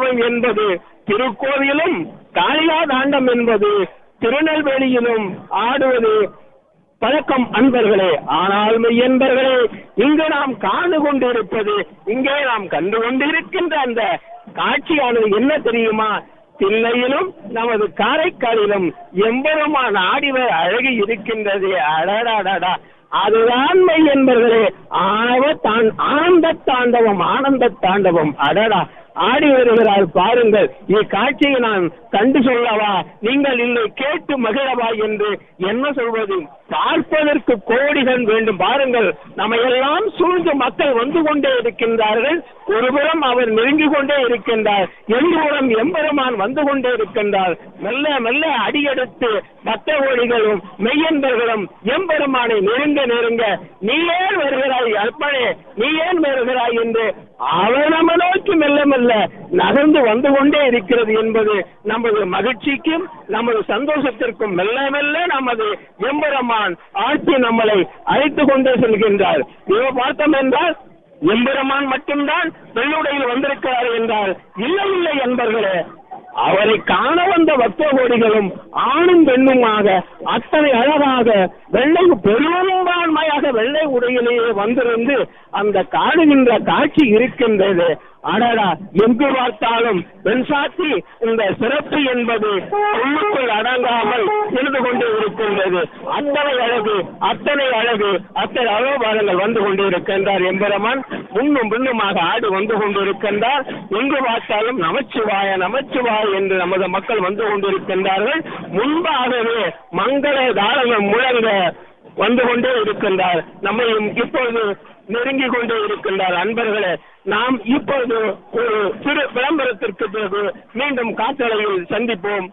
தாண்டவம் என்பது திருக்கோவிலும் காளியா தாண்டம் என்பது திருநெல்வேலியிலும் ஆடுவது பழக்கம் அன்பர்களே ஆனால் மெய்யன்பர்களே இங்கு நாம் காணு கொண்டிருப்பது இங்கே நாம் கண்டு கொண்டிருக்கின்ற அந்த காட்சியானது என்ன தெரியுமா தில்லையிலும் நமது காரைக்காலிலும் எம்பெருமான ஆடிவர் அழகு இருக்கின்றது அடடாடா அதுதான் மெய் என்பர்களே ஆணவ தான் ஆனந்த தாண்டவம் ஆனந்த தாண்டவம் அடடா ஆடி வருகிறார் பாருங்கள் இக்காட்சியை நான் கண்டு சொல்லவா நீங்கள் இல்லை கேட்டு மகிழவா என்று என்ன சொல்வது பார்ப்பதற்கு கோடிகள் வேண்டும் பாருங்கள் நம்ம எல்லாம் சூழ்ந்து மக்கள் வந்து கொண்டே இருக்கின்றார்கள் ஒருபுறம் அவர் நெருங்கிக் கொண்டே இருக்கின்றார் எந்தபுறம் எம்பெருமான் வந்து கொண்டே இருக்கின்றார் மெல்ல மெல்ல அடியெடுத்து பக்த கோடிகளும் மெய்யன்பர்களும் எம்பெருமானை நெருங்க நெருங்க நீ ஏன் வருகிறாய் அற்பனே நீ ஏன் வருகிறாய் என்று அவர் நம்ம நோக்கி மெல்ல மெல்ல நகர்ந்து வந்து கொண்டே இருக்கிறது என்பது நமது மகிழ்ச்சிக்கும் நமது சந்தோஷத்திற்கும் மெல்ல மெல்ல நமது எம்பெருமான் ஆட்சி நம்மளை அழைத்து கொண்டே செல்கின்றார் இவ பார்த்தோம் என்றால் எம்பெருமான் மட்டும்தான் வெள்ளுடையில் வந்திருக்கிறார் என்றால் இல்லை இல்லை என்பர்களே அவரை காண வந்த பக்த கோடிகளும் ஆணும் பெண்ணுமாக அத்தனை அழகாக வெள்ளை பெரும்பான்மையாக வெள்ளை உடையிலேயே வந்திருந்து அந்த காணுகின்ற காட்சி இருக்கின்றது அடடா எங்கு பார்த்தாலும் வெண்சாத்தி இந்த சிறப்பு என்பது உள்ளுக்குள் அடங்காமல் இருந்து கொண்டே இருக்கின்றது அத்தனை அழகு அத்தனை அழகு அத்தனை அழகாரங்கள் வந்து கொண்டு இருக்கின்றார் எம்பெருமான் முன்னும் பின்னுமாக ஆடு வந்து கொண்டிருக்கின்றார் எங்கு பார்த்தாலும் நமச்சிவாய நமச்சிவாய என்று நமது மக்கள் வந்து கொண்டிருக்கின்றார்கள் முன்பாகவே மங்கள தாளங்கள் முழங்க வந்து கொண்டே இருக்கின்றார் நம்மை இப்பொழுது நெருங்கிக் கொண்டே இருக்கின்றார் அன்பர்களே நாம் இப்பொழுது ஒரு சிறு விளம்பரத்திற்கு பிறகு மீண்டும் காற்றலையில் சந்திப்போம்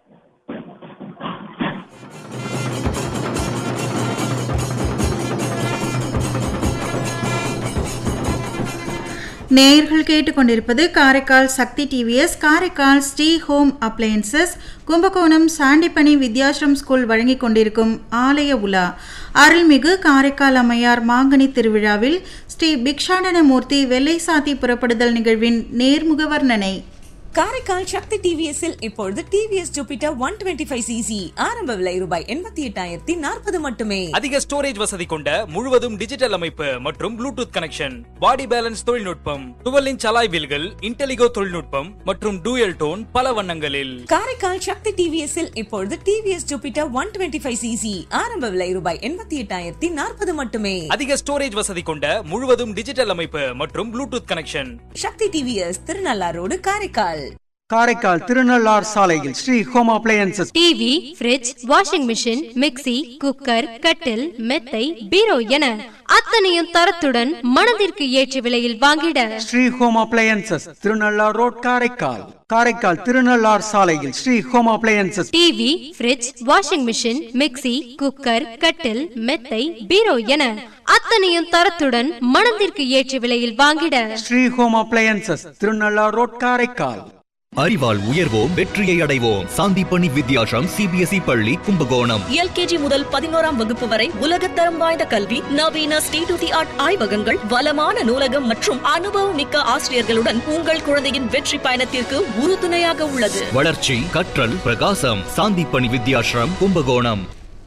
நேயர்கள் கேட்டுக்கொண்டிருப்பது Karaikal Sakthi TVS Karaikal Sri Home Appliances Kumbakonam Sandipani Vidyashram school வழங்கிக் கொண்டிருக்கும் ஆலய உலா அருள்மிகு காரைக்கால் அம்மையார் மாங்கனி திருவிழாவில் ஸ்ரீ பிக்ஷாடனமூர்த்தி வெள்ளை சாத்தி புறப்படுதல் நிகழ்வின் நேர்முக வர்ணனை காரைக்கால் சக்தி டிவிஎஸ்ஸில் இப்பொழுது TVS Jupiter one twenty five CC ஆரம்ப விலை ரூபாய் எண்பத்தி எட்டாயிரத்தி நாற்பது மட்டுமே அதிக ஸ்டோரேஜ் வசதி கொண்ட முழுவதும் டிஜிட்டல் அமைப்பு மற்றும் ப்ளூடூத் கனெக்ஷன் பாடி பேலன்ஸ் தொழில்நுட்பம் டுவெல் இன்ச் அலாய் வீல்கள் இன்டெலிகோ தொழில்நுட்பம் மற்றும் டூயல் டோன் பல வண்ணங்களில் காரைக்கால் சக்தி டிவிஎஸ்ஸில் இப்பொழுது TVS Jupiter one twenty five CC ஆரம்ப விலை ரூபாய் எண்பத்தி எட்டாயிரத்தி நாற்பது மட்டுமே அதிக ஸ்டோரேஜ் வசதி கொண்ட முழுவதும் டிஜிட்டல் அமைப்பு மற்றும் Bluetooth connection Sakthi TVS Thirunallar road Karaikal Karaikal Thirunallar சாலையில் Sri Home Appliances TV fridge washing machine mixie cooker கட்டில் மெத்தை பீரோ என அத்தனையும் தரத்துடன் மனதிற்கு ஏற்ற விலையில் வாங்கிட Sri Home Appliances Thirunallar road Karaikal Karaikal Thirunallar சாலையில் Sri Home Appliances TV fridge washing machine mixie cooker கட்டில் மெத்தை பீரோ என அத்தனையும் தரத்துடன் மனதிற்கு ஏற்ற விலையில் வாங்கிட Sri Home Appliances Thirunallar road Karaikal அறிவால் உயர்வோம் வெற்றியை அடைவோம் சாந்திப்பணி வித்யாசம் சிபிஎஸ்இ பள்ளி கும்பகோணம் எல்கேஜி முதல் பதினோராம் வகுப்பு வரை உலகத்தரம் வாய்ந்த கல்வி நவீன ஸ்டேட் தி ஆர்ட் ஆய்வகங்கள் வளமான நூலகம் மற்றும் அனுபவம் மிக்க ஆசிரியர்களுடன் உங்கள் குழந்தையின் வெற்றி பயணத்திற்கு உறுதுணையாக உள்ளது வளர்ச்சி கற்றல் பிரகாசம் சாந்திப்பணி வித்யாசிரம் கும்பகோணம்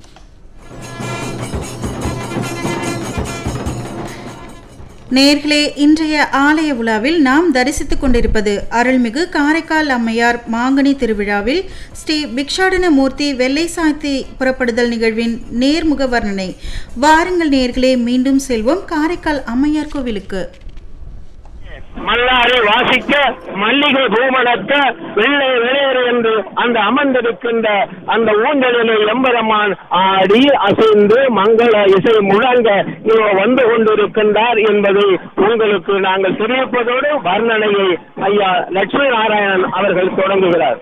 நேர்களே இன்றைய ஆலய உலாவில் நாம் தரிசித்துக் கொண்டிருப்பது அருள்மிகு காரைக்கால் அம்மையார் மாங்கனி திருவிழாவில் ஸ்ரீ பிக்ஷாடன மூர்த்தி வெள்ளை சாத்தி புறப்படுதல் நிகழ்வின் நேர்முக வர்ணனை வாருங்கள் நேர்களே மீண்டும் செல்வோம் காரைக்கால் அம்மையார் கோவிலுக்கு மல்லாரை வாசிக்க மல்லிகை பூமணக்க வெள்ளை வெளியேறு என்று அந்த அமர்ந்திருக்கின்ற அந்த ஊஞ்சலிலே எம்பெருமான் ஆடி அசைந்து மங்கள இசை முழங்க இவர் வந்து கொண்டிருக்கின்றார் என்பதை உங்களுக்கு நாங்கள் தெரிவிப்பதோடு வர்ணனையை ஐயா லட்சுமி நாராயணன் அவர்கள் தொடங்குகிறார்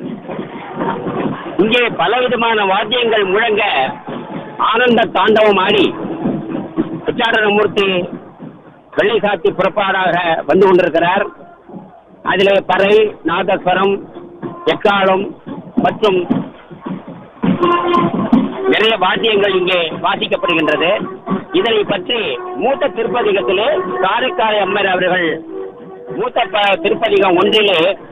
இங்கே பலவிதமான வாத்தியங்கள் முழங்க ஆனந்த தாண்டவம் ஆடி உச்சாரணமூர்த்தி வெள்ளை சாத்தி புறப்பாடாக வந்து கொண்டிருக்கிறார் அதிலே பறை நாதஸ்வரம் எக்காலம் மற்றும் நிறைய வாத்தியங்கள் இங்கே வாசிக்கப்படுகின்றது இதனை பற்றி மூத்த திருப்பதிகத்திலே காரைக்கால் அம்மர் அவர்கள் மூத்த ப- திருப்பதிகம் ஒன்றிலே